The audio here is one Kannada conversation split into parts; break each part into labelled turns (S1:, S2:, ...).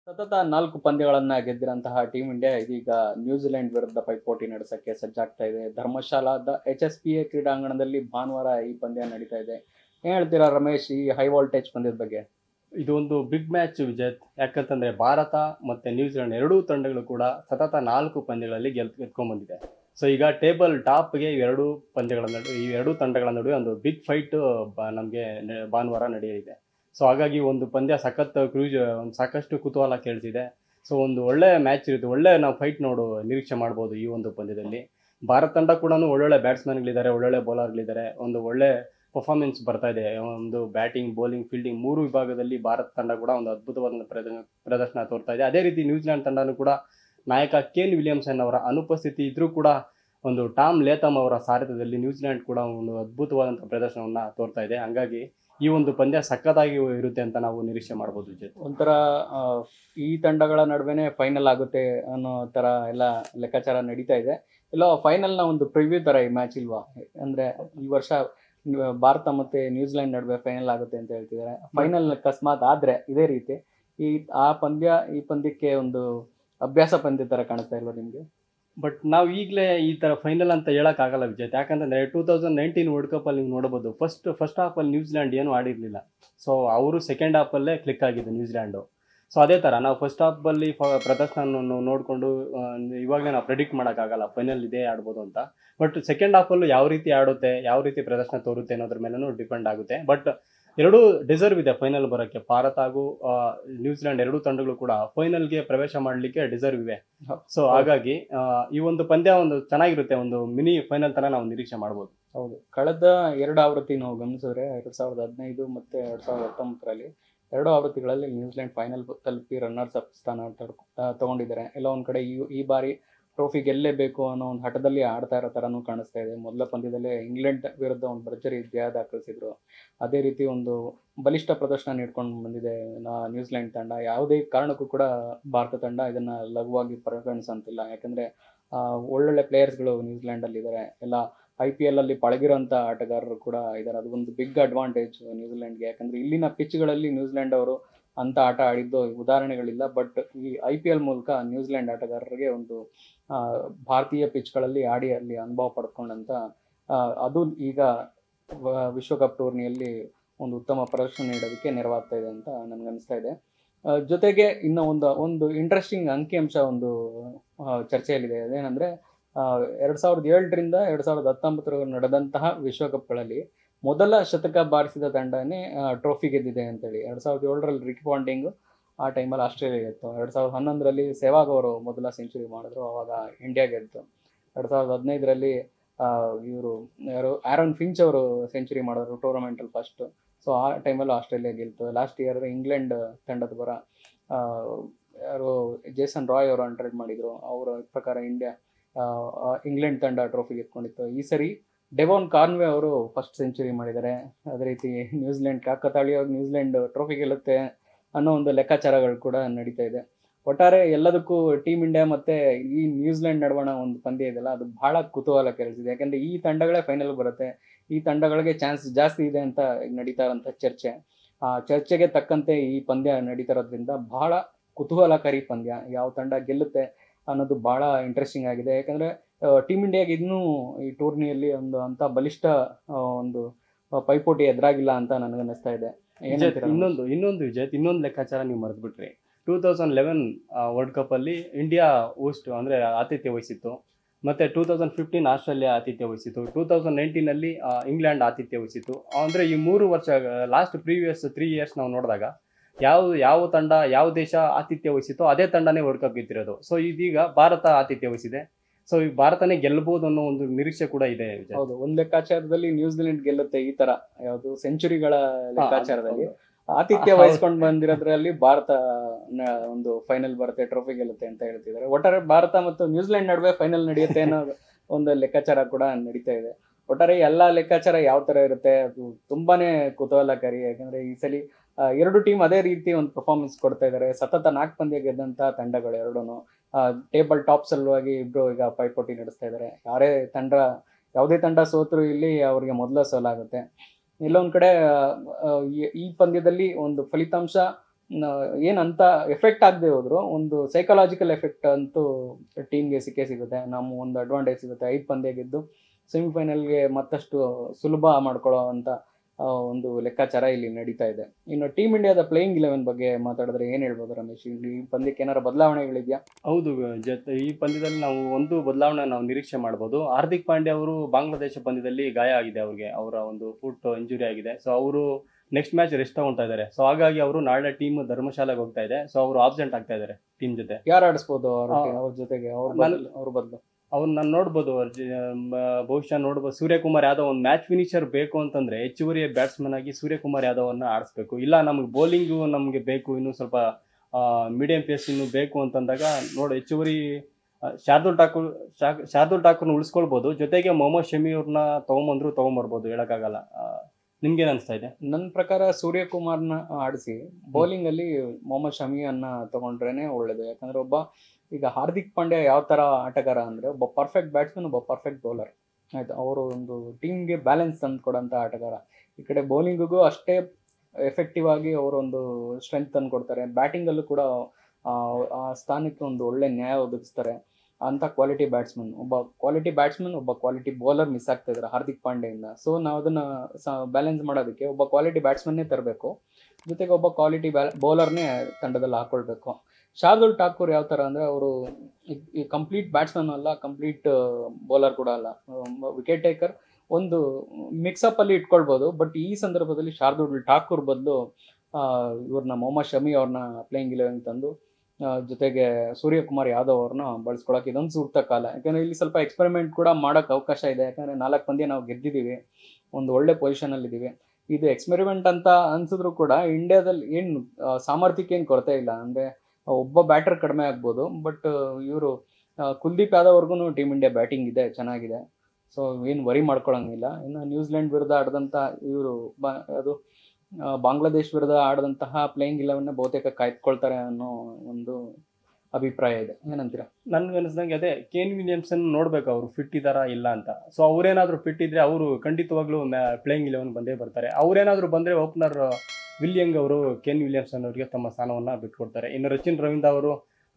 S1: ಸತತ ನಾಲ್ಕು ಪಂದ್ಯಗಳನ್ನ ಗೆದ್ದಿರಂತಹ ಟೀಂ ಇಂಡಿಯಾ ಇದೀಗ ನ್ಯೂಜಿಲೆಂಡ್ ವಿರುದ್ಧ ಪೈಪೋಟಿ ನಡೆಸಕ್ಕೆ ಸಜ್ಜಾಗ್ತಾ ಇದೆ ಧರ್ಮಶಾಲಾದ ಎಚ್ ಎಸ್ ಪಿ ಎ ಕ್ರೀಡಾಂಗಣದಲ್ಲಿ ಭಾನುವಾರ ಈ ಪಂದ್ಯ ನಡೀತಾ ಇದೆ ಏನ್ ಹೇಳ್ತೀರಾ ರಮೇಶ್ ಈ ಹೈ ವೋಲ್ಟೇಜ್ ಪಂದ್ಯದ ಬಗ್ಗೆ
S2: ಇದು ಒಂದು ಬಿಗ್ ಮ್ಯಾಚ್ ವಿಜಯ್ ಯಾಕಂತಂದ್ರೆ ಭಾರತ ಮತ್ತೆ ನ್ಯೂಜಿಲೆಂಡ್ ಎರಡೂ ತಂಡಗಳು ಕೂಡ ಸತತ ನಾಲ್ಕು ಪಂದ್ಯಗಳಲ್ಲಿ ಗೆಲ್ ಗೆದ್ಕೊಂಡ್ ಬಂದಿದೆ ಸೊ ಈಗ ಟೇಬಲ್ ಟಾಪ್ಗೆ ಎರಡು ಪಂದ್ಯಗಳ ನಡುವೆ ಈ ಎರಡು ತಂಡಗಳ ನಡುವೆ ಒಂದು ಬಿಗ್ ಫೈಟ್ ನಮಗೆ ಭಾನುವಾರ ನಡೆಯಲಿದೆ ಸೊ ಹಾಗಾಗಿ ಒಂದು ಪಂದ್ಯ ಸಖತ್ ಕ್ರೂಜ್ ಒಂದು ಸಾಕಷ್ಟು ಕುತೂಹಲ ಕೇಳ್ತಿದೆ ಸೊ ಒಂದು ಒಳ್ಳೆ ಮ್ಯಾಚ್ ಇರುತ್ತೆ ಒಳ್ಳೆ ನಾವು ಫೈಟ್ ನೋಡು ನಿರೀಕ್ಷೆ ಮಾಡ್ಬೋದು ಈ ಒಂದು ಪಂದ್ಯದಲ್ಲಿ ಭಾರತ ತಂಡ ಕೂಡ ಒಳ್ಳೊಳ್ಳೆ ಬ್ಯಾಟ್ಸ್ಮನ್ಗಳಿದ್ದಾರೆ ಒಳ್ಳೊಳ್ಳೆ ಬೌಲರ್ಗಳಿದ್ದಾರೆ ಒಂದು ಒಳ್ಳೆ ಪರ್ಫಾರ್ಮೆನ್ಸ್ ಬರ್ತಾ ಇದೆ ಒಂದು ಬ್ಯಾಟಿಂಗ್ ಬೌಲಿಂಗ್ ಫೀಲ್ಡಿಂಗ್ ಮೂರು ವಿಭಾಗದಲ್ಲಿ ಭಾರತ ತಂಡ ಕೂಡ ಒಂದು ಅದ್ಭುತವಾದ ಪ್ರದ- ಪ್ರದರ್ಶನ ತೋರ್ತಾ ಇದೆ ಅದೇ ರೀತಿ ನ್ಯೂಜಿಲೆಂಡ್ ತಂಡನೂ ಕೂಡ ನಾಯಕ ಕೇನ್ ವಿಲಿಯಮ್ಸನ್ ಅವರ ಅನುಪಸ್ಥಿತಿ ಇದ್ರೂ ಕೂಡ ಒಂದು ಟಾಮ್ ಲೇತಮ್ ಅವರ ಸಾರಥ್ಯದಲ್ಲಿ ನ್ಯೂಜಿಲೆಂಡ್ ಕೂಡ ಒಂದು ಅದ್ಭುತವಾದಂಥ ಪ್ರದರ್ಶನವನ್ನ ತೋರ್ತಾ ಇದೆ ಹಂಗಾಗಿ ಈ ಒಂದು ಪಂದ್ಯ ಸಖತ್ತಾಗಿ ಇರುತ್ತೆ ಅಂತ ನಾವು ನಿರೀಕ್ಷೆ ಮಾಡ್ಬೋದು ವಿಜಯ್
S1: ಒಂಥರ ಆ, ಈ ತಂಡಗಳ ನಡುವೆನೆ ಫೈನಲ್ ಆಗುತ್ತೆ ಅನ್ನೋ ತರ ಎಲ್ಲ ಲೆಕ್ಕಾಚಾರ ನಡೀತಾ ಇದೆ ಇಲ್ಲ ಫೈನಲ್ ನ ಒಂದು ಪ್ರಿವ್ಯೂ ತರ ಈ ಮ್ಯಾಚ್ ಇಲ್ವಾ ಅಂದ್ರೆ ಈ ವರ್ಷ ನ್ಯೂ- ಭಾರತ ಮತ್ತೆ ನ್ಯೂಜಿಲೆಂಡ್ ನಡುವೆ ಫೈನಲ್ ಆಗುತ್ತೆ ಅಂತ ಹೇಳ್ತಿದ್ದಾರೆ ಫೈನಲ್ ಅಕಸ್ಮಾತ್ ಆದ್ರೆ ಇದೇ ರೀತಿ ಈ ಆ ಪಂದ್ಯ ಈ ಪಂದ್ಯಕ್ಕೆ ಒಂದು ಅಭ್ಯಾಸ ಪಂದ್ಯ ತರ ಕಾಣಿಸ್ತಾ ಇಲ್ವಾ ನಿಮ್ಗೆ
S2: ಬಟ್ ನಾವು ಈಗಲೇ ಈ ತರ ಫೈನಲ್ ಅಂತ ಹೇಳಕ್ ಆಗಲ್ಲ ವಿಜಯ್ ಯಾಕಂತಂದ್ರೆ two thousand nineteen world cup ಅಲ್ಲಿ ನೀವು ನೋಡಬಹುದು ಫಸ್ಟ್ ಫಸ್ಟ್ ಹಾಫ್ ಅಲ್ಲಿ ನ್ಯೂಜಿಲೆಂಡ್ ಏನು ಆಡಿರ್ಲಿಲ್ಲ ಸೊ ಅವರು ಸೆಕೆಂಡ್ ಹಾಫ್ ಅಲ್ಲೇ ಕ್ಲಿಕ್ ಆಗಿದೆ ನ್ಯೂಜಿಲೆಂಡು ಸೊ ಅದೇ ತರ ನಾವು ಫಸ್ಟ್ ಹಾಫ್ ಅಲ್ಲಿ ಫ- ಪ್ರದರ್ಶನ ನೋಡಿಕೊಂಡು ಇವಾಗಲೇ ನಾವು ಪ್ರೆಡಿಕ್ಟ್ ಮಾಡೋಕ್ಕಾಗಲ್ಲ ಫೈನಲ್ ಇದೇ ಆಡ್ಬೋದು ಅಂತ ಬಟ್ ಸೆಕೆಂಡ್ ಹಾಫ್ ಅಲ್ಲೂ ಯಾವ ರೀತಿ ಆಡುತ್ತೆ ಯಾವ ರೀತಿ ಪ್ರದರ್ಶನ ತೋರುತ್ತೆ ಅನ್ನೋದ್ರ ಮೇಲೂ ಡಿಪೆಂಡ್ ಆಗುತ್ತೆ ಬಟ್ ಎರಡೂ ಡಿಸರ್ವ್ ಇದೆ ಫೈನಲ್ ಬರೋಕ್ಕೆ ಭಾರತ ಹಾಗೂ ಆ, ನ್ಯೂಜಿಲೆಂಡ್ ಎರಡೂ ತಂಡಗಳು ಕೂಡ ಫೈನಲ್ಗೆ ಪ್ರವೇಶ ಮಾಡಲಿಕ್ಕೆ ಡಿಸರ್ವ್ ಇವೆ
S1: ಹೌದು.
S2: ಸೊ ಹಾಗಾಗಿ ಆ, ಈ ಒಂದು ಪಂದ್ಯ ಒಂದು ಚೆನ್ನಾಗಿರುತ್ತೆ ಒಂದು ಮಿನಿ ಫೈನಲ್ ತರ ನಾವು ನಿರೀಕ್ಷೆ ಮಾಡ್ಬೋದು
S1: ಹೌದು ಕಳೆದ ಎರಡು ಆವೃತ್ತಿ ನಾವು ಗಮನಿಸಿದ್ರೆ ಎರಡ್ ಸಾವಿರದ ಹದಿನೈದು ಮತ್ತೆ ಎರಡ್ ಸಾವಿರದ ಹತ್ತೊಂಬತ್ತರಲ್ಲಿ ಎರಡು ಆವೃತ್ತಿಗಳಲ್ಲಿ ನ್ಯೂಜಿಲೆಂಡ್ ಫೈನಲ್ ತಲುಪಿ ರನ್ನರ್ಸ್ ಅಪ್ ಸ್ಥಾನ ತಡ್ಕೊ- ಆ, ತಗೊಂಡಿದ್ದಾರೆ ಎಲ್ಲ ಒಂದ್ ಕಡೆ ಈ ಈ ಬಾರಿ ಟ್ರೋಫಿ ಗೆಲ್ಲೇಬೇಕು ಅನ್ನೋ ಒಂದು ಹಠದಲ್ಲಿ ಆಡ್ತಾ ಇರೋ ತರನೂ ಕಾಣಿಸ್ತಾ ಇದೆ ಮೊದಲ ಪಂದ್ಯದಲ್ಲೇ ಇಂಗ್ಲೆಂಡ್ ವಿರುದ್ಧ ಒಂದು ಭರ್ಜರಿ ಜಯ ದಾಖಲಿಸಿದ್ರು ಅದೇ ರೀತಿ ಒಂದು ಬಲಿಷ್ಠ ಪ್ರದರ್ಶನ ನೀಡ್ಕೊಂಡು ಬಂದಿದೆ ನಾ- ನ್ಯೂಜಿಲೆಂಡ್ ತಂಡ ಯಾವುದೇ ಕಾರಣಕ್ಕೂ ಕೂಡ ಭಾರತ ತಂಡ ಇದನ್ನ ಲಘುವಾಗಿ ಪರಿಗಣಿಸಂತಿಲ್ಲ ಯಾಕಂದ್ರೆ ಆ, ಒಳ್ಳೊಳ್ಳೆ ಪ್ಲೇಯರ್ಸ್ಗಳು ನ್ಯೂಜಿಲೆಂಡ್ ಅಲ್ಲಿ ಇದ್ದಾರೆ ಎಲ್ಲ ಐ ಪಿ ಎಲ್ ಅಲ್ಲಿ ಪಳಗಿರೋಂಥ ಆಟಗಾರರು ಕೂಡ ಇದ್ದಾರೆ ಅದು ಒಂದು ಬಿಗ್ ಅಡ್ವಾಂಟೇಜ್ ನ್ಯೂಜಿಲೆಂಡ್ಗೆ ಯಾಕಂದ್ರೆ ಇಲ್ಲಿನ ಪಿಚ್ಗಳಲ್ಲಿ ನ್ಯೂಜಿಲೆಂಡ್ ಅವರು ಅಂತ ಆಟ ಆಡಿದ್ದು ಉದಾಹರಣೆಗಳಿಲ್ಲ ಬಟ್ ಈ ಐ ಪಿ ಎಲ್ ಮೂಲಕ ನ್ಯೂಜಿಲೆಂಡ್ ಆಟಗಾರರಿಗೆ ಒಂದು ಆ, ಭಾರತೀಯ ಪಿಚ್ಗಳಲ್ಲಿ ಆಡಿ ಅಲ್ಲಿ ಅನುಭವ ಪಡ್ಕೊಂಡಂತ ಆ, ಅದು ಈಗ ವ- ವಿಶ್ವಕಪ್ ಟೂರ್ನಿಯಲ್ಲಿ ಒಂದು ಉತ್ತಮ ಪ್ರದರ್ಶನ ನೀಡೋದಕ್ಕೆ ನೆರವಾಗ್ತಾ ಇದೆ ಅಂತ ನನ್ಗನ್ನಿಸ್ತಾ ಇದೆ ಆ, ಜೊತೆಗೆ ಇನ್ನು ಒಂದು ಒಂದು ಇಂಟ್ರೆಸ್ಟಿಂಗ್ ಅಂಕಿಅಂಶ ಒಂದು ಆ, ಚರ್ಚೆಯಲ್ಲಿದೆ ಅದೇನಂದ್ರೆ ಆ, ಎರಡ್ ಸಾವಿರದ ಏಳರಿಂದ ಎರಡ್ ಸಾವಿರದ ಹತ್ತೊಂಬತ್ತರವರೆಗೆ ನಡೆದಂತಹ ವಿಶ್ವಕಪ್ಗಳಲ್ಲಿ ಮೊದಲ ಶತಕ ಬಾರಿಸಿದ ತಂಡನೇ ಟ್ರೋಫಿ ಗೆದ್ದಿದೆ ಅಂತೇಳಿ ಎರಡ್ ಸಾವಿರದ ಏಳರಲ್ಲಿ ರಿಕ್ ಪಾಂಡಿಂಗ್ ಆ ಟೈಮಲ್ಲಿ ಆಸ್ಟ್ರೇಲಿಯಾ ಗೆತ್ತು ಎರಡ್ ಸಾವಿರದ ಹನ್ನೊಂದರಲ್ಲಿ ಸೆವಾಗ್ ಅವರು ಮೊದಲ ಸೆಂಚುರಿ ಮಾಡಿದ್ರು ಅವಾಗ ಇಂಡಿಯಾ ಗೆದ್ದು ಎರಡ್ ಸಾವಿರದ ಹದಿನೈದರಲ್ಲಿ ಇವರು ಯಾರು ಆರೋನ್ ಫಿಂಚ್ ಅವರು ಸೆಂಚುರಿ ಮಾಡಿದ್ರು ಟೂರ್ನಮೆಂಟಲ್ಲಿ ಫಸ್ಟ್ ಸೊ ಆ ಟೈಮಲ್ಲೂ ಆಸ್ಟ್ರೇಲಿಯಾ ಗೆಲ್ತು ಲಾಸ್ಟ್ ಇಯರ್ ಇಂಗ್ಲೆಂಡ್ ತಂಡದ ಬರ ಆ, ಯಾರು ಜೇಸನ್ ರಾಯ್ ಅವರು ಹಂಡ್ರೆಡ್ ಮಾಡಿದ್ರು ಅವರ ಪ್ರಕಾರ ಇಂಡಿಯಾ ಆ, ಆ, ಇಂಗ್ಲೆಂಡ್ ತಂಡ ಟ್ರೋಫಿ ಗೆದ್ಕೊಂಡಿತ್ತು ಈ ಸರಿ ಡೆವಾನ್ ಕಾರ್ನ್ವೆ ಅವರು ಫಸ್ಟ್ ಸೆಂಚುರಿ ಮಾಡಿದ್ದಾರೆ ಅದೇ ರೀತಿ ನ್ಯೂಜಿಲೆಂಡ್ ಕಾಕತಾಳೀಯವಾಗಿ ನ್ಯೂಜಿಲೆಂಡ್ ಟ್ರೋಫಿ ಗೆಲ್ಲುತ್ತೆ ಅನ್ನೋ ಒಂದು ಲೆಕ್ಕಾಚಾರಗಳು ಕೂಡ ನಡೀತಾ ಇದೆ ಒಟ್ಟಾರೆ ಎಲ್ಲದಕ್ಕೂ ಟೀಮ್ ಇಂಡಿಯಾ ಮತ್ತೆ ಈ ನ್ಯೂಜಿಲೆಂಡ್ ನಡುವಣ ಒಂದು ಪಂದ್ಯ ಇದೆಯಲ್ಲ ಅದು ಬಹಳ ಕುತೂಹಲ ಕೆರಳಿಸಿದೆ ಯಾಕಂದ್ರೆ ಈ ತಂಡಗಳೇ ಫೈನಲ್ ಬರುತ್ತೆ ಈ ತಂಡಗಳಿಗೆ ಚಾನ್ಸ್ ಜಾಸ್ತಿ ಇದೆ ಅಂತ ಈಗ ನಡೀತಾ ಇರೋಂಥ ಚರ್ಚೆ ಆ ಚರ್ಚೆಗೆ ತಕ್ಕಂತೆ ಈ ಪಂದ್ಯ ನಡೀತಾ ಇರೋದ್ರಿಂದ ಬಹಳ ಕುತೂಹಲಕಾರಿ ಪಂದ್ಯ ಯಾವ ತಂಡ ಗೆಲ್ಲುತ್ತೆ ಅನ್ನೋದು ಬಹಳ ಇಂಟ್ರೆಸ್ಟಿಂಗ್ ಆಗಿದೆ ಯಾಕಂದ್ರೆ ಟೀಮ್ ಇಂಡಿಯಾಗೆ ಇನ್ನೂ ಈ ಟೂರ್ನಿಯಲ್ಲಿ ಒಂದು ಅಂತ ಬಲಿಷ್ಠ ಆ, ಒಂದು ಆ, ಪೈಪೋಟಿ ಎದುರಾಗಿಲ್ಲ ಅಂತ ನನಗನ್ನಿಸ್ತಾ ಇದೆ
S2: ವಿಜಯ್,
S1: ಏನಂತೀರಾ?
S2: ಇನ್ನೊಂದು ಇನ್ನೊಂದು ವಿಜಯ್ ಇನ್ನೊಂದು ಲೆಕ್ಕಾಚಾರ ನೀವು ಮರೆದ್ಬಿಟ್ರಿ two thousand eleven world cup ಅಲ್ಲಿ ಇಂಡಿಯಾ ಹೋಸ್ಟ್ ಅಂದ್ರೆ ಆತಿಥ್ಯ ವಹಿಸಿತ್ತು ಮತ್ತೆ ಟೂ ತೌಸಂಡ್ ಫಿಫ್ಟೀನ್ ಆಸ್ಟ್ರೇಲಿಯಾ ಆತಿಥ್ಯ ವಹಿಸಿತ್ತು ಟೂ ತೌಸಂಡ್ ನೈನ್ಟೀನ್ ಅಲ್ಲಿ ಆ, ಇಂಗ್ಲೆಂಡ್ ಆತಿಥ್ಯ ವಹಿಸಿತ್ತು ಅಂದ್ರೆ ಈ ಮೂರು ವರ್ಷ ಲಾಸ್ಟ್ ಪ್ರೀವಿಯಸ್ ತ್ರೀ ಇಯರ್ಸ್ ನಾವು ನೋಡಿದಾಗ ಯಾವ ಯಾವ ತಂಡ ಯಾವ ದೇಶ ಆತಿಥ್ಯ ವಹಿಸಿತ್ತೋ ಅದೇ ತಂಡನೇ ವರ್ಲ್ಡ್ ಕಪ್ ಗೆದ್ದಿರೋದು ಸೊ ಇದೀಗ ಭಾರತ ಆತಿಥ್ಯ ವಹಿಸಿದೆ ಸೊ ಈ ಭಾರತನೇ ಗೆಲ್ಲಬಹುದು ಅನ್ನೋ ಒಂದು ನಿರೀಕ್ಷೆ ಕೂಡ ಇದೆ ವಿಜಯ್
S1: ಹೌದು ಒಂದ್ ಲೆಕ್ಕಾಚಾರದಲ್ಲಿ ನ್ಯೂಜಿಲೆಂಡ್ ಗೆಲ್ಲುತ್ತೆ ಈ ತರ ಯಾವುದು ಸೆಂಚುರಿಗಳ ಲೆಕ್ಕಾಚಾರದಲ್ಲಿ ಆತಿಥ್ಯ
S2: ಹೌದು.
S1: ವಹಿಸ್ಕೊಂಡು ಬಂದಿರೋದ್ರಲ್ಲಿ ಭಾರತ ನ- ಒಂದು ಫೈನಲ್ ಬರುತ್ತೆ ಟ್ರೋಫಿ ಗೆಲ್ಲುತ್ತೆ ಅಂತ ಹೇಳ್ತಿದ್ದಾರೆ ಒಟ್ಟಾರೆ ಭಾರತ ಮತ್ತು ನ್ಯೂಜಿಲೆಂಡ್ ನಡುವೆ ಫೈನಲ್ ನಡೆಯುತ್ತೆ ಅನ್ನೋ ಒಂದು ಲೆಕ್ಕಾಚಾರ ಕೂಡ ನಡೀತಾ ಇದೆ ಒಟ್ಟಾರೆ ಎಲ್ಲಾ ಲೆಕ್ಕಾಚಾರ ಯಾವ ತರ ಇರುತ್ತೆ ಅದು ತುಂಬಾನೇ ಕುತೂಹಲಕಾರಿ ಯಾಕಂದ್ರೆ ಈ ಸಲಿ ಆ, ಎರಡು ಟೀಮ್ ಅದೇ ರೀತಿ ಒಂದು ಪರ್ಫಾರ್ಮೆನ್ಸ್ ಕೊಡ್ತಾ ಇದ್ದಾರೆ ಸತತ ನಾಲ್ಕು ಪಂದ್ಯ ಗೆದ್ದಂತ ತಂಡಗಳು ಎರಡೂನು ಟೇಬಲ್ ಟಾಪ್ ಸಲುವಾಗಿ ಇಬ್ರು ಈಗ ಪೈಪೋಟಿ ನಡೆಸ್ತಾ ಇದ್ದಾರೆ ಯಾರೇ ತಂಡ ಯಾವುದೇ ತಂಡ ಸೋತರು ಇಲ್ಲಿ ಅವರಿಗೆ ಮೊದಲ ಸೋಲಾಗುತ್ತೆ ಎಲ್ಲೊಂದ್ ಕಡೆ ಆ, ಆ, ಈ- ಈ ಪಂದ್ಯದಲ್ಲಿ ಒಂದು ಫಲಿತಾಂಶ ಏನಂತ ಎಫೆಕ್ಟ್ ಆಗದೆ ಹೋದ್ರು ಒಂದು ಸೈಕಲಾಜಿಕಲ್ ಎಫೆಕ್ಟ್ ಅಂತೂ ಟೀಮ್ಗೆ ಸಿಕ್ಕೇ ಸಿಗುತ್ತೆ ನಮ್ಮ ಒಂದು ಅಡ್ವಾಂಟೇಜ್ ಸಿಗುತ್ತೆ ಐದು ಪಂದ್ಯ ಗೆದ್ದು ಸೆಮಿಫೈನಲ್ಗೆ ಮತ್ತಷ್ಟು ಸುಲಭ ಮಾಡ್ಕೊಳ್ಳೋ ಅಂತ ಆ, ಒಂದು ಲೆಕ್ಕಾಚಾರ ಇಲ್ಲಿ ನಡೀತಾ ಇದೆ ಇನ್ನು ಟೀಮ್ ಇಂಡಿಯಾದ ಪ್ಲೇಯಿಂಗ್ ಇಲೆವೆನ್ ಬಗ್ಗೆ ಮಾತಾಡಿದ್ರೆ ಏನ್ ಹೇಳ್ಬೋದು ರಮೇಶ್ ಇಲ್ಲಿ ಈ ಪಂದ್ಯಕ್ಕೆ ಏನಾರ ಬದಲಾವಣೆಗಳಿದೆಯಾ
S2: ಹೌದು ಜೊತೆ ಈ ಪಂದ್ಯದಲ್ಲಿ ನಾವು ಒಂದು ಬದಲಾವಣೆ ನಾವು ನಿರೀಕ್ಷೆ ಮಾಡ್ಬೋದು ಹಾರ್ದಿಕ್ ಪಾಂಡ್ಯ ಅವರು ಬಾಂಗ್ಲಾದೇಶ ಪಂದ್ಯದಲ್ಲಿ ಗಾಯ ಆಗಿದೆ ಅವ್ರಿಗೆ ಅವರ ಒಂದು ಫುಟ್ ಇಂಜುರಿ ಆಗಿದೆ ಸೊ ಅವರು ನೆಕ್ಸ್ಟ್ ಮ್ಯಾಚ್ ರೆಸ್ಟ್ ತಗೊಳ್ತಾ ಇದ್ದಾರೆ ಸೊ ಹಾಗಾಗಿ ಅವರು ನಾಳೆ ಟೀಮ್ ಧರ್ಮಶಾಲೆಗೆ ಹೋಗ್ತಾ ಇದೆ ಸೊ ಅವರು ಆಬ್ಸೆಂಟ್ ಆಗ್ತಾ ಇದ್ದಾರೆ ಟೀಮ್ ಜೊತೆ
S1: ಯಾರು ಆಡಿಸ್ಬೋದು ಅವ್ರ
S2: ಆ,
S1: ಅವ್ರ ಜೊತೆಗೆ ಅವ್ರ
S2: ನನ್-
S1: ಬದಲು ಅವ್ರ ಬದಲು
S2: ಅವ್ರು ನಾನು ನೋಡ್ಬೋದು ಅವ್ರ್ ಜ- ಮ- ಬಹುಶಃ ನೋಡ್ಬೋದು ಸೂರ್ಯಕುಮಾರ್ ಯಾದವ್ ಒಂದು ಮ್ಯಾಚ್ ಫಿನಿಷರ್ ಬೇಕು ಅಂತಂದ್ರೆ ಹೆಚ್ಚುವರಿ ಬ್ಯಾಟ್ಸ್ಮನ್ ಆಗಿ ಸೂರ್ಯಕುಮಾರ್ ಯಾದವ್ ಅನ್ನ ಆಡಿಸ್ಬೇಕು ಇಲ್ಲ ನಮ್ಗೆ ಬೌಲಿಂಗು ನಮಗೆ ಬೇಕು ಇನ್ನು ಸ್ವಲ್ಪ ಮೀಡಿಯಂ ಪೇಸ್ ಇನ್ನು ಬೇಕು ಅಂತಂದಾಗ ನೋಡಿ ಹೆಚ್ಚುವರಿ ಆ, ಶಾರ್ದುಲ್ ಠಾಕೂರ್ ಶಾ- ಶಾರ್ದುಲ್ ಠಾಕೂರ್ನ ಉಳಿಸ್ಕೊಳ್ಬೋದು ಜೊತೆಗೆ ಮೊಹಮ್ಮದ್ ಶಮಿ ಅವ್ರನ್ನ ತಗೊಂಬಂದ್ರು ತಗೊಂಬರ್ಬೋದು ಹೇಳಕ್ಕಾಗಲ್ಲ ಆ, ನಿಮ್ಗೇನ್ ಅನ್ಸ್ತಾ ಇದೆ
S1: ನನ್ನ ಪ್ರಕಾರ ಸೂರ್ಯಕುಮಾರ್ನ ಆಡಿಸಿ ಬೌಲಿಂಗ್ ಅಲ್ಲಿ ಮೊಹಮ್ಮದ್ ಶಮಿ ಅನ್ನ ತಗೊಂಡ್ರೇನೆ ಒಳ್ಳೇದು ಯಾಕಂದ್ರೆ ಒಬ್ಬ ಈಗ ಹಾರ್ದಿಕ್ ಪಾಂಡ್ಯ ಯಾವ ತರ ಆಟಗಾರ ಅಂದ್ರೆ ಒಬ್ಬ ಪರ್ಫೆಕ್ಟ್ ಬ್ಯಾಟ್ಸ್ಮನ್ ಒಬ್ಬ ಪರ್ಫೆಕ್ಟ್ ಬೌಲರ್ ಆಯ್ತು ಅವರು ಒಂದು ಟೀಮ್ಗೆ ಬ್ಯಾಲೆನ್ಸ್ ತಂದು ಕೊಡಂತ ಆಟಗಾರ ಈ ಕಡೆ ಬೌಲಿಂಗಿಗೂ ಅಷ್ಟೇ ಎಫೆಕ್ಟಿವ್ ಆಗಿ ಅವರು ಒಂದು ಸ್ಟ್ರೆಂತ್ ತಂದು ಕೊಡ್ತಾರೆ ಬ್ಯಾಟಿಂಗ್ ಅಲ್ಲೂ ಕೂಡ ಆ, ಆ ಸ್ಥಾನಕ್ಕೆ ಒಂದು ಒಳ್ಳೆ ನ್ಯಾಯ ಒದಗಿಸ್ತಾರೆ ಅಂತ ಕ್ವಾಲಿಟಿ ಬ್ಯಾಟ್ಸ್ಮನ್ ಒಬ್ಬ ಕ್ವಾಲಿಟಿ ಬ್ಯಾಟ್ಸ್ಮನ್ ಒಬ್ಬ ಕ್ವಾಲಿಟಿ ಬೌಲರ್ ಮಿಸ್ ಆಗ್ತಾ ಇದ್ದಾರೆ ಹಾರ್ದಿಕ್ ಪಾಂಡ್ಯದಿಂದ ಸೊ ನಾವು ಅದನ್ನ ಬ್ಯಾಲೆನ್ಸ್ ಮಾಡೋದಕ್ಕೆ ಒಬ್ಬ ಕ್ವಾಲಿಟಿ ಬ್ಯಾಟ್ಸ್ಮನ್ನೇ ತರಬೇಕು ಜೊತೆಗೆ ಒಬ್ಬ ಕ್ವಾಲಿಟಿ ಬೌಲರ್ನೇ ತಂಡದಲ್ಲಿ ಹಾಕೊಳ್ಬೇಕು ಶಾರ್ದುಲ್ ಠಾಕೂರ್ ಯಾವ ಥರ ಅಂದರೆ ಅವರು ಈ ಕಂಪ್ಲೀಟ್ ಬ್ಯಾಟ್ಸ್ಮನ್ ಅಲ್ಲ ಕಂಪ್ಲೀಟ್ ಬೌಲರ್ ಕೂಡ ಅಲ್ಲ ವಿಕೆಟ್ ಟೇಕರ್ ಒಂದು ಮಿಕ್ಸಪ್ ಅಲ್ಲಿ ಇಟ್ಕೊಳ್ಬೋದು ಬಟ್ ಈ ಸಂದರ್ಭದಲ್ಲಿ ಶಾರ್ದುಲ್ ಠಾಕೂರ್ ಬದಲು ಇವ್ರನ್ನ ಮೊಹಮ್ಮದ್ ಶಮಿ ಅವ್ರನ್ನ ಪ್ಲೇಯಿಂಗ್ ಇಲೆವೆನ್ ತಂದು ಆ, ಜೊತೆಗೆ ಸೂರ್ಯಕುಮಾರ್ ಯಾದವ್ ಅವ್ರನ್ನ ಬಳಸ್ಕೊಳಕ್ಕೆ ಇದೊಂದು ಸೂಕ್ತ ಕಾಲ ಯಾಕಂದ್ರೆ ಇಲ್ಲಿ ಸ್ವಲ್ಪ ಎಕ್ಸ್ಪೆರಿಮೆಂಟ್ ಕೂಡ ಮಾಡೋಕೆ ಅವಕಾಶ ಇದೆ ಯಾಕಂದ್ರೆ ನಾಲ್ಕು ಪಂದ್ಯ ನಾವು ಗೆದ್ದಿದ್ದೀವಿ ಒಂದು ಒಳ್ಳೆ ಪೊಸಿಷನ್ ಅಲ್ಲಿ ಇದೀವಿ ಇದು ಎಕ್ಸ್ಪೆರಿಮೆಂಟ್ ಅಂತ ಅನ್ಸಿದ್ರು ಕೂಡ ಇಂಡಿಯಾದಲ್ಲಿ ಏನು ಸಾಮರ್ಥ್ಯಕ್ಕೆ ಏನು ಕೊರತೆ ಇಲ್ಲ ಅಂದ್ರೆ ಒಬ್ಬ ಬ್ಯಾಟರ್ ಕಡಿಮೆ ಆಗ್ಬೋದು ಬಟ್ ಇವರು ಕುಲ್ದೀಪ್ ಯಾದವ್ ಅವ್ರಿಗೂ ಟೀಮ್ ಇಂಡಿಯಾ ಬ್ಯಾಟಿಂಗ್ ಇದೆ ಚೆನ್ನಾಗಿದೆ ಸೊ ಏನು ವರಿ ಮಾಡ್ಕೊಳಂಗಿಲ್ಲ ಇನ್ನು ನ್ಯೂಜಿಲೆಂಡ್ ವಿರುದ್ಧ ಆಡಿದಂಥ ಇವರು ಅದು ಆ, ಬಾಂಗ್ಲಾದೇಶ್ ವಿರುದ್ಧ ಆಡಿದಂತಹ ಪ್ಲೇಯಿಂಗ್ ಇಲೆವೆನ್ ಬಹುತೇಕ ಕಾಯ್ದುಕೊಳ್ತಾರೆ ಅನ್ನೋ ಒಂದು ಅಭಿಪ್ರಾಯ ಇದೆ ಏನಂತೀರಾ
S2: ನನ್ಗೆ ಅನಿಸ್ದಂಗೆ ಅದೇ ಕೇನ್ ವಿಲಿಯಮ್ಸನ್ ನೋಡ್ಬೇಕು ಅವರು ಫಿಟ್ ಇದಾರಾ ಇಲ್ಲ ಅಂತ ಸೊ ಅವ್ರೇನಾದ್ರೂ ಫಿಟ್ ಇದ್ರೆ ಅವರು ಖಂಡಿತವಾಗ್ಲೂ ಪ್ಲೇಯಿಂಗ್ ಇಲೆವೆನ್ ಬಂದೇ ಬರ್ತಾರೆ ಅವ್ರೇನಾದ್ರೂ ಬಂದ್ರೆ ಓಪನರ್ ವಿಲಿಯಂಗ್ ಅವರು ಕೇನ್ ವಿಲಿಯಮ್ಸನ್ ಅವರಿಗೆ ತಮ್ಮ ಸ್ಥಾನವನ್ನ ಬಿಟ್ಕೊಡ್ತಾರೆ ಇನ್ನು ರಚಿನ್ ರವೀಂದ್ರ ಅವರು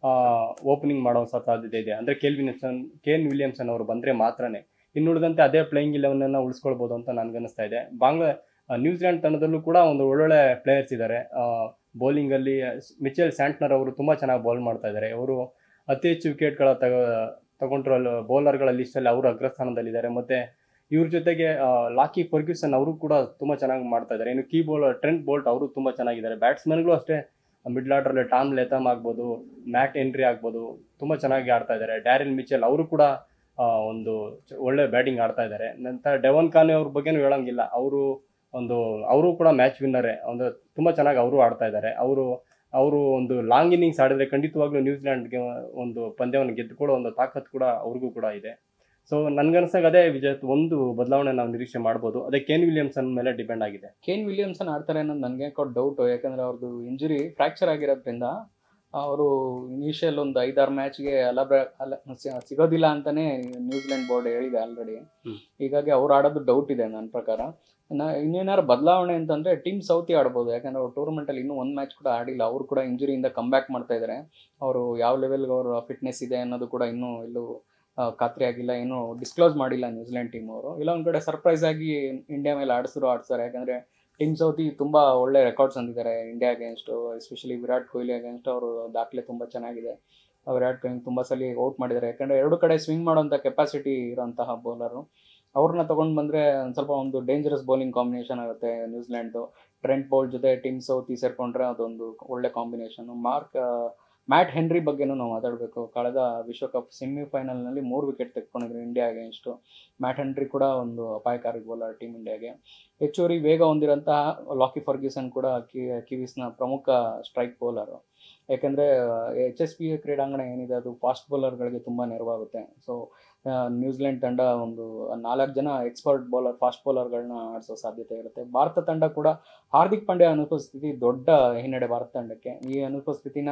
S2: ಓಪನಿಂಗ್ ಮಾಡೋ ಸಾಧ್ಯತೆ ಇದೆ ಅಂದ್ರೆ ಕೇಲ್ ವಿಲಿಯಮ್ಸನ್ ಕೇನ್ ವಿಲಿಯಮ್ಸನ್ ಅವರು ಬಂದ್ರೆ ಮಾತ್ರನೇ ಇನ್ನುಳಿದಂತೆ ಅದೇ ಪ್ಲೇಯಿಂಗ್ ಇಲೆವೆನ್ ಅನ್ನ ಉಳಿಸ್ಕೊಳ್ಬೋದು ಅಂತ ನನ್ಗನ್ನಿಸ್ತಾ ಇದೆ ಬಾಂಗ್ಲಾ ಆ, ನ್ಯೂಜಿಲೆಂಡ್ ತಂಡದಲ್ಲೂ ಕೂಡ ಒಂದು ಒಳ್ಳೊಳ್ಳೆ ಪ್ಲೇಯರ್ಸ್ ಇದ್ದಾರೆ ಬೌಲಿಂಗ್ ಅಲ್ಲಿ ಮಿಚೆಲ್ ಸ್ಯಾಂಟ್ನರ್ ಅವರು ತುಂಬಾ ಚೆನ್ನಾಗಿ ಬೌಲ್ ಮಾಡ್ತಾ ಇದ್ದಾರೆ ಅವರು ಅತಿ ಹೆಚ್ಚು ವಿಕೆಟ್ಗಳ ತಗ ತಗೊಂಡಿರೋ ಬೌಲರ್ಗಳ ಲಿಸ್ಟಲ್ಲಿ ಅವರು ಅಗ್ರಸ್ಥಾನದಲ್ಲಿದ್ದಾರೆ ಮತ್ತೆ ಇವ್ರ ಜೊತೆಗೆ ಆ, ಲಾಕಿ ಫರ್ಗ್ಯೂಸನ್ ಅವರು ಕೂಡ ತುಂಬಾ ಚೆನ್ನಾಗಿ ಮಾಡ್ತಾ ಇದ್ದಾರೆ ಇನ್ನು ಕೀ ಬೌಲರ್ ಟ್ರೆಂಟ್ ಬೋಲ್ಟ್ ಅವರು ತುಂಬಾ ಚೆನ್ನಾಗಿದ್ದಾರೆ ಬ್ಯಾಟ್ಸ್ಮನ್ಗಳು ಅಷ್ಟೇ ಮಿಡ್ಲ್ ಆರ್ಡರ್ಲಿ ಟಾಮ್ ಲೆತಮ್ ಆಗ್ಬೋದು ಮ್ಯಾಟ್ ಎಂಟ್ರಿ ಆಗ್ಬೋದು ತುಂಬಾ ಚೆನ್ನಾಗಿ ಆಡ್ತಾ ಇದ್ದಾರೆ ಡ್ಯಾರಿಲ್ ಮಿಚೆಲ್ ಅವರು ಕೂಡ ಆ, ಒಂದು ಚ- ಒಳ್ಳೆ ಬ್ಯಾಟಿಂಗ್ ಆಡ್ತಾ ಇದ್ದಾರೆ ನಂತರ ಡೆವನ್ ಕಾನೆ ಅವ್ರ ಬಗ್ಗೆನೂ ಹೇಳಂಗಿಲ್ಲ ಅವರು ಒಂದು ಅವರು ಕೂಡ ಮ್ಯಾಚ್ ವಿನ್ನರೇ ಒಂದು ತುಂಬಾ ಚೆನ್ನಾಗಿ ಅವರು ಆಡ್ತಾ ಇದ್ದಾರೆ ಅವರು ಅವರು ಒಂದು ಲಾಂಗ್ ಇನ್ನಿಂಗ್ಸ್ ಆಡಿದ್ರೆ ಖಂಡಿತವಾಗ್ಲೂ ನ್ಯೂಜಿಲೆಂಡ್ಗೆ ಒಂದು ಪಂದ್ಯವನ್ನು ಗೆದ್ದುಕೊಳ್ಳೋ ಒಂದು ತಾಕತ್ ಕೂಡ ಅವ್ರಿಗೂ ಕೂಡ ಇದೆ ಸೊ ನನ್ಗನ್ಸಾಗ ಅದೇ ವಿಜಯ್ ಒಂದು ಬದಲಾವಣೆ ನಾವು ನಿರೀಕ್ಷೆ ಮಾಡ್ಬೋದು ಅದೇ ಕೇನ್ ವಿಲಿಯಮ್ಸನ್ ಮೇಲೆ ಡಿಪೆಂಡ್ ಆಗಿದೆ
S1: ಕೇನ್ ವಿಲಿಯಮ್ಸನ್ ಆಡ್ತಾರೆ ಅನ್ನೋದು ನನಗೆ ಕೊಟ್ಟು ಡೌಟು ಯಾಕಂದ್ರೆ ಅವ್ರದ್ದು ಇಂಜುರಿ ಫ್ರಾಕ್ಚರ್ ಆಗಿರೋದ್ರಿಂದ ಅವರು ಇನಿಷಿಯಲ್ ಒಂದು ಐದಾರು ಮ್ಯಾಚ್ಗೆ ಅಲಬ್ರ ಅಲ ಸಿ- ಸಿಗೋದಿಲ್ಲ ಅಂತಾನೆ ನ್ಯೂಜಿಲೆಂಡ್ ಬೋರ್ಡ್ ಹೇಳಿದೆ ಆಲ್ರೆಡಿ
S2: ಹ್ಮ್.
S1: ಹೀಗಾಗಿ ಅವ್ರು ಆಡೋದು ಡೌಟ್ ಇದೆ ನನ್ನ ಪ್ರಕಾರ ಇನ್ನ ಇನ್ನೇನಾರು ಬದಲಾವಣೆ ಅಂತಂದ್ರೆ ಟೀಮ್ ಸೌತಿ ಆಡ್ಬೋದು ಯಾಕಂದ್ರೆ ಅವ್ರು ಟೂರ್ನಮೆಂಟ್ ಅಲ್ಲಿ ಇನ್ನೂ ಒಂದು ಮ್ಯಾಚ್ ಕೂಡ ಆಡಿಲ್ಲ ಅವರು ಕೂಡ ಇಂಜುರಿಯಿಂದ ಕಮ್ ಬ್ಯಾಕ್ ಮಾಡ್ತಾ ಇದ್ದಾರೆ ಅವರು ಯಾವ ಲೆವೆಲ್ಗೆ ಅವ್ರ ಫಿಟ್ನೆಸ್ ಇದೆ ಅನ್ನೋದು ಕೂಡ ಇನ್ನೂ ಎಲ್ಲೂ ಆ, ಖಾತ್ರಿ ಆಗಿಲ್ಲ ಏನು ಡಿಸ್ಕ್ಲೋಸ್ ಮಾಡಿಲ್ಲ ನ್ಯೂಜಿಲೆಂಡ್ ಟೀಮ್ ಅವರು ಇಲ್ಲ ಒಂದ್ ಕಡೆ ಸರ್ಪ್ರೈಸ್ ಆಗಿ ಇಂಡಿಯಾ ಮೇಲೆ ಆಡಿಸಿದ್ರು ಆಡ್ತಾರೆ ಯಾಕಂದ್ರೆ ಟೀಮ್ ಸೌತಿ ತುಂಬಾ ಒಳ್ಳೆ ರೆಕಾರ್ಡ್ಸ್ ಅಂದಿದ್ದಾರೆ India against especially Virat Kohli against ಅವರು ದಾಖಲೆ ತುಂಬಾ ಚೆನ್ನಾಗಿದೆ ಆ ವಿರಾಟ್ ಕೊಹ್ಲಿ ತುಂಬಾ ಸಲ ಔಟ್ ಮಾಡಿದ್ದಾರೆ ಯಾಕಂದ್ರೆ ಎರಡು ಕಡೆ ಸ್ವಿಂಗ್ ಮಾಡುವಂತ ಕೆಪಾಸಿಟಿ ಇರುವಂತಹ ಬೌಲರು ಅವ್ರನ್ನ ತಗೊಂಡ್ ಬಂದ್ರೆ ಒಂದ್ ಸ್ವಲ್ಪ ಒಂದು ಡೇಂಜರಸ್ ಬೌಲಿಂಗ್ ಕಾಂಬಿನೇಷನ್ ಆಗುತ್ತೆ ನ್ಯೂಜಿಲೆಂಡ್ ಟ್ರೆಂಟ್ ಬೌಲ್ ಜೊತೆ ಟೀಮ್ ಸೌತಿ ಸೇರ್ಕೊಂಡ್ರೆ ಅದೊಂದು ಒಳ್ಳೆ ಕಾಂಬಿನೇಷನ್ ಮಾರ್ಕ್ ಮ್ಯಾಟ್ ಹೆನ್ರಿ ಬಗ್ಗೆನೂ ನಾವು ಮಾತಾಡಬೇಕು ಕಳೆದ ವಿಶ್ವಕಪ್ ಸೆಮಿಫೈನಲ್ನಲ್ಲಿ ಮೂರು ವಿಕೆಟ್ ತೆಗೆದುಕೊಂಡಿದ್ರು ಇಂಡಿಯಾ ಅಗೇನ್ಸ್ಟು ಮ್ಯಾಟ್ ಹೆನ್ರಿ ಕೂಡ ಒಂದು ಅಪಾಯಕಾರಿ ಬೌಲರ್ ಟೀಮ್ ಇಂಡಿಯಾಗೆ ಹೆಚ್ಚುವರಿ ವೇಗ ಹೊಂದಿರಂತಹ ಲಾಕಿ ಫರ್ಗ್ಯೂಸನ್ ಕೂಡ ಕಿ ಕಿವೀಸ್ನ ಪ್ರಮುಖ ಸ್ಟ್ರೈಕ್ ಬೌಲರು ಯಾಕೆಂದರೆ ಎಚ್ ಎಸ್ ಪಿ ಕ್ರೀಡಾಂಗಣ ಏನಿದೆ ಅದು ಫಾಸ್ಟ್ ಬೌಲರ್ಗಳಿಗೆ ತುಂಬ ನೆರವಾಗುತ್ತೆ ಸೊ ನ್ಯೂಜಿಲೆಂಡ್ ತಂಡ ಒಂದು ನಾಲ್ಕು ಜನ ಎಕ್ಸ್ಪರ್ಟ್ ಬೌಲರ್ ಫಾಸ್ಟ್ ಬೌಲರ್ಗಳನ್ನ ಆಡಿಸೋ ಸಾಧ್ಯತೆ ಇರುತ್ತೆ ಭಾರತ ತಂಡ ಕೂಡ ಹಾರ್ದಿಕ್ ಪಾಂಡ್ಯ ಅನುಪಸ್ಥಿತಿ ದೊಡ್ಡ ಹಿನ್ನಡೆ ಭಾರತ ತಂಡಕ್ಕೆ ಈ ಅನುಪಸ್ಥಿತಿನ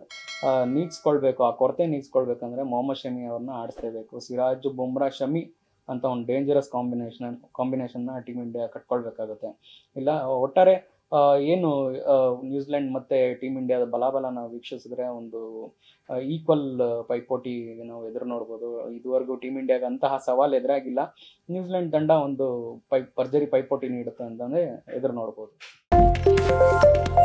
S1: ಆ, ನೀಗ್ಸ್ಕೊಳ್ಬೇಕು ಆ ಕೊರತೆ ನೀಗ್ಸ್ಕೊಳ್ಬೇಕಂದ್ರೆ ಮೊಹಮ್ಮದ್ ಶಮಿ ಅವ್ರನ್ನ ಆಡಿಸ್ಲೇಬೇಕು ಸಿರಾಜ್ ಬುಮ್ರಾ ಶಮಿ ಅಂತ ಒಂದು ಡೇಂಜರಸ್ ಕಾಂಬಿನೇಷನ್ ಕಾಂಬಿನೇಷನ್ನ ಟೀಮ್ ಇಂಡಿಯಾ ಕಟ್ಕೊಳ್ಬೇಕಾಗುತ್ತೆ ಇಲ್ಲ ಒಟ್ಟಾರೆ ಏನು ಆ, ನ್ಯೂಜಿಲೆಂಡ್ ಮತ್ತೆ ಟೀಮ್ ಇಂಡಿಯಾದ ಬಲಾಬಲನ ವೀಕ್ಷಿಸಿದ್ರೆ ಒಂದು ಈಕ್ವಲ್ ಪೈಪೋಟಿ ನಾವು ಎದುರು ನೋಡ್ಬೋದು ಇದುವರೆಗೂ ಟೀಮ್ ಇಂಡಿಯಾಗೆ ಅಂತಹ ಸವಾಲು ಎದುರಾಗಿಲ್ಲ ನ್ಯೂಜಿಲೆಂಡ್ ತಂಡ ಒಂದು ಪೈ ಭರ್ಜರಿ ಪೈಪೋಟಿ ನೀಡುತ್ತೆ ಅಂತಂದ್ರೆ ಎದುರು ನೋಡ್ಬೋದು